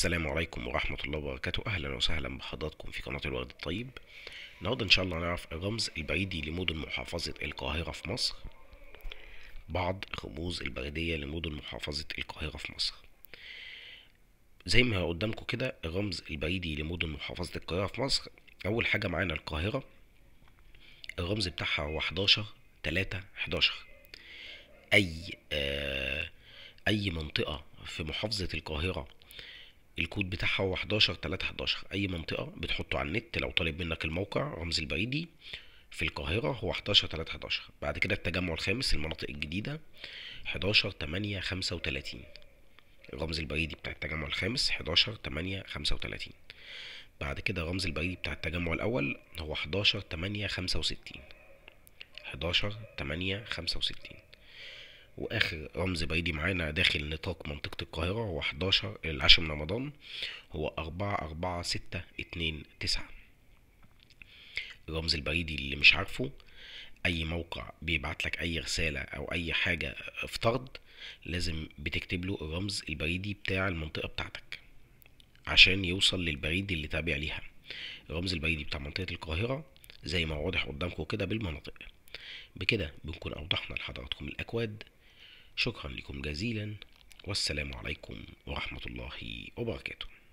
السلام عليكم ورحمة الله وبركاته أهلا وسهلا بحضراتكم في قناة الورد الطيب النهاردة إن شاء الله نعرف الرمز البريدي لمدن محافظة القاهرة في مصر بعض الرموز البريدية لمدن محافظة القاهرة في مصر زي ما هو قدامكم كده الرمز البريدي لمدن محافظة القاهرة في مصر أول حاجة معانا القاهرة الرمز بتاعها هو 11 3 11 أي آه أي منطقة في محافظة القاهرة الكود بتاعها هو 11 3 11 اي منطقه بتحطه على النت لو طالب منك الموقع رمز البريدي في القاهره هو 11 3 11 بعد كده التجمع الخامس المناطق الجديده 11 8 35 الرمز البريدي بتاع التجمع الخامس 11 8 35 بعد كده الرمز البريدي بتاع التجمع الاول هو 11 8 65 11 8 65 واخر رمز بريدي معانا داخل نطاق منطقة القاهرة هو 11 العاشر من رمضان هو أربعة أربعة ستة اتنين تسعة الرمز البريدي اللي مش عارفه أي موقع بيبعت لك أي رسالة أو أي حاجة افترض لازم بتكتب له الرمز البريدي بتاع المنطقة بتاعتك عشان يوصل للبريد اللي تابع ليها الرمز البريدي بتاع منطقة القاهرة زي ما واضح قدامكم كده بالمناطق بكده بنكون أوضحنا لحضراتكم الأكواد شكرا لكم جزيلا والسلام عليكم ورحمة الله وبركاته